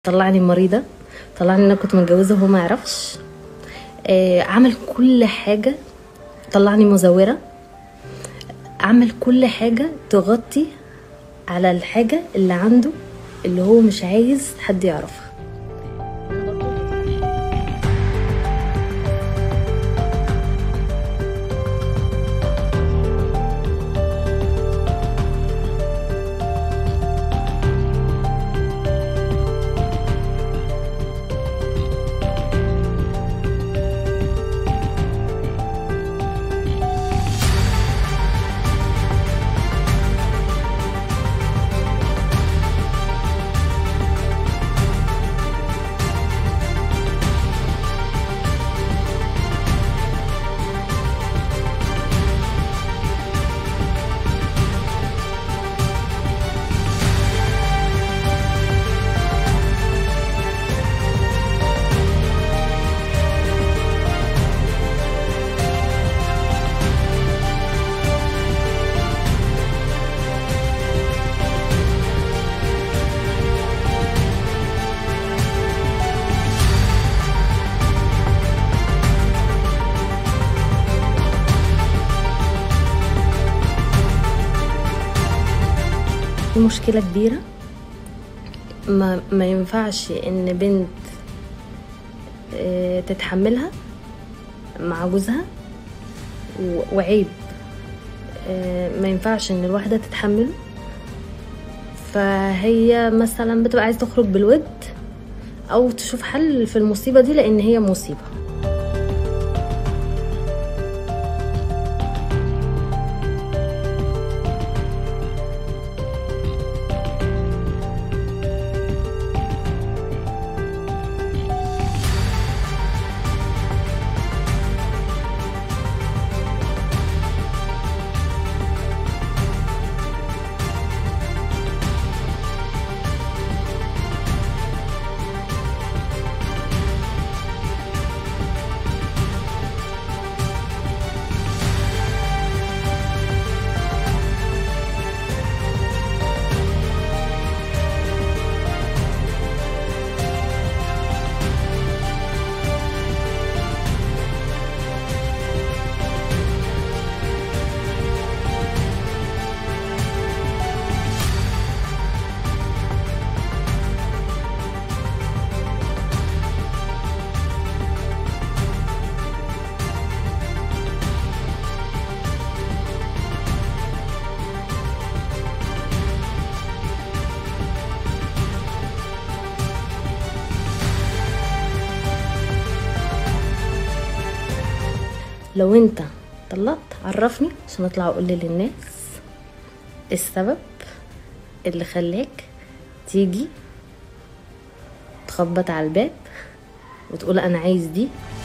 طلعني مريضة طلعني ان انا كنت متجوزة وهو ما يعرفش آه، عمل كل حاجة طلعني مزورة عمل كل حاجة تغطي على الحاجة اللي عنده اللي هو مش عايز حد يعرفها في مشكلة كبيرة ما, ما ينفعش ان بنت آه، تتحملها مع جوزها و- وعيب آه، ما ينفعش ان الواحدة تتحمله فهي مثلا بتبقى عايزة تخرج بالود او تشوف حل في المصيبة دي لان هي مصيبة لو انت طلقت عرفني عشان اطلع اقول للناس السبب اللي خلاك تيجي تخبط على الباب وتقول انا عايز دي